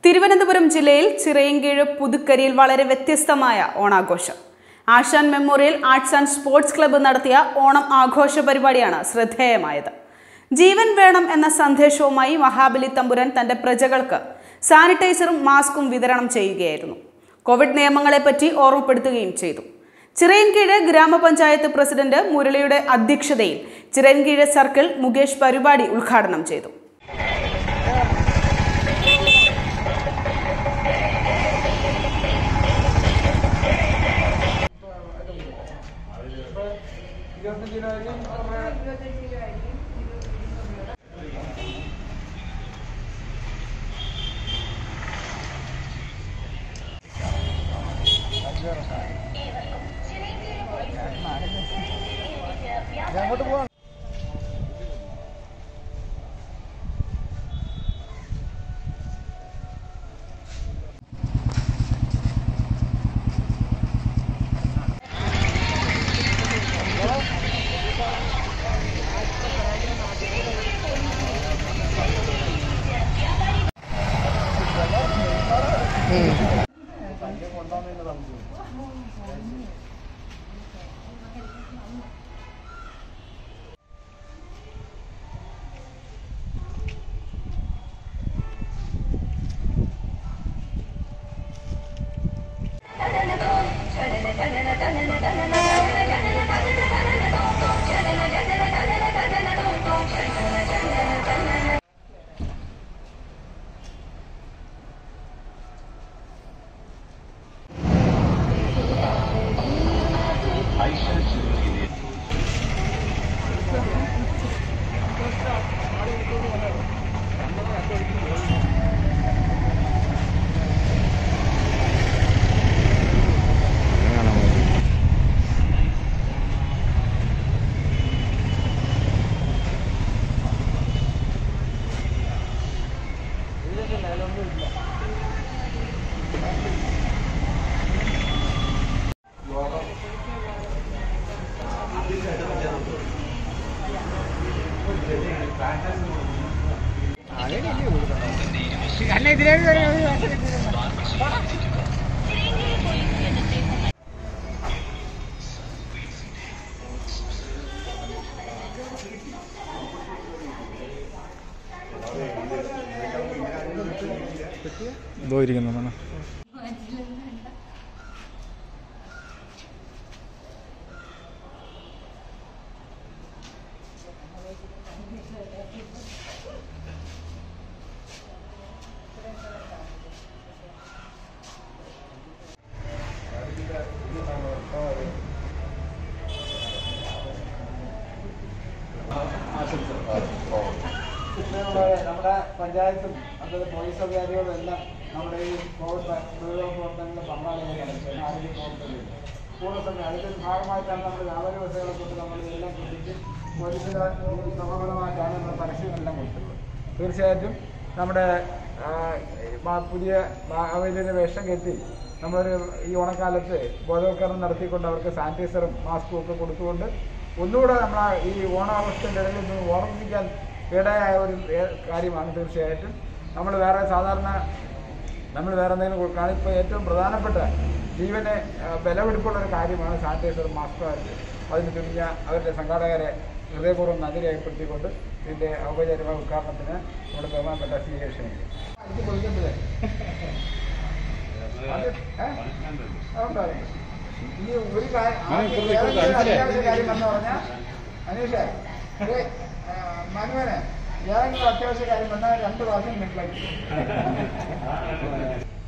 തിരുവനന്തപുരം ജില്ലയിൽ ചിറയൻകീഴ് പുതുക്കരിയിൽ വളരെ വ്യത്യസ്തമായ ഓണാഘോഷം Asan memorial arts and sports club നടത്തിയ ഓണം ആഘോഷ പരിപാടിയാണ് ശ്രദ്ധേയമായത് ജീവൻ വേണം എന്ന സന്ദേശവുമായി മഹാബലി തമ്പുരാൻ തന്റെ പ്രജകൾക്ക് സാനിറ്റൈസറും മാസ്കും വിതരണം ചെയ്യുകയായിരുന്നു കോവിഡ് നിയമങ്ങളെപ്പറ്റി ഓർമ്മപ്പെടുത്തുകയും ചെയ്തു ചിറയൻകീഴ് ഗ്രാമപഞ്ചായത്ത് പ്രസിഡന്റ് മുരളിയുടെ അധ്യക്ഷതയിൽ ചിറയൻകീഴ് സർക്കിൾ മുകേഷ് പരിപാടി ഉദ്ഘാടനം ചെയ്തു ഇതോ ഇരിക്കുന്നതാണ് നമ്മുടെ നമ്മുടെ പഞ്ചായത്തും അതുപോലെ പോലീസ് അധികാരികളും എല്ലാം നമ്മുടെ ഈ കോവിഡ് പ- പ്രതിരോധ പ്രവർത്തനങ്ങളിൽ പങ്കാളികളാണ് പിന്നെ ആരോഗ്യ പ്രവർത്തനങ്ങൾ കൂടെ തന്നെ അതിൻ്റെ ഭാഗമായിട്ടാണ് നമ്മൾ വ്യാപാര ബസ്സുകളെ കൊണ്ട് നമ്മൾ ഇതെല്ലാം ശ്രദ്ധിച്ച് പോലീസിൻ്റെ സമഫലമായിട്ടാണ് നമ്മൾ പരസ്യമെല്ലാം കൊടുത്തത് തീർച്ചയായിട്ടും നമ്മുടെ ആ, മാ- പുതിയ അവരുടെ വേഷം കെട്ടി നമ്മളൊരു ഈ ഓണക്കാലത്ത് ബോധവൽക്കരണം നടത്തിക്കൊണ്ട് അവർക്ക് സാനിറ്റൈസറും മാസ്കും ഒക്കെ കൊടുത്തുകൊണ്ട് ഒന്നുകൂടെ നമ്മൾ ഈ ഓണാഘോഷത്തിൻ്റെ ഇടയിൽ ഒന്ന് ഓർമ്മിപ്പിക്കാൻ ഇടയായ ഒരു ഏ- കാര്യമാണ് തീർച്ചയായിട്ടും നമ്മൾ വേറെ സാധാരണ നമ്മൾ വേറെ എന്തെങ്കിലും കൊടുക്കുകയാണ് ഇപ്പോൾ ഏറ്റവും പ്രധാനപ്പെട്ട ജീവനെ ആ, വിലപിടിപ്പുള്ള ഒരു കാര്യമാണ് സാനിറ്റൈസർ മാസ്ക് അതിന് തുനിഞ്ഞ അവരുടെ സംഘാടകരെ ഹൃദയപൂർവ്വം നന്ദി രേഖപ്പെടുത്തിക്കൊണ്ട് ഇതിൻ്റെ ഔപചാരിക ഉദ്ഘാടനത്തിന് നമ്മുടെ ബഹുമാനപ്പെട്ട സി എ ക്ഷണിക്കും ഇത് കൊടുക്കുമ്പോഴേ അത് ഏ? അതുണ്ടാവും. ഈ ഒരു കാര്യം ആദ്യം ഏതെങ്കിലും ഒരു അത്യാവശ്യ കാര്യം എന്ന് പറഞ്ഞാൽ അനീഷേ ഏ, ആ, മനുവനെ ഏതെങ്കിലും അത്യാവശ്യ കാര്യം വന്നാൽ രണ്ട് പ്രാവശ്യം മനസ്സിലാക്കി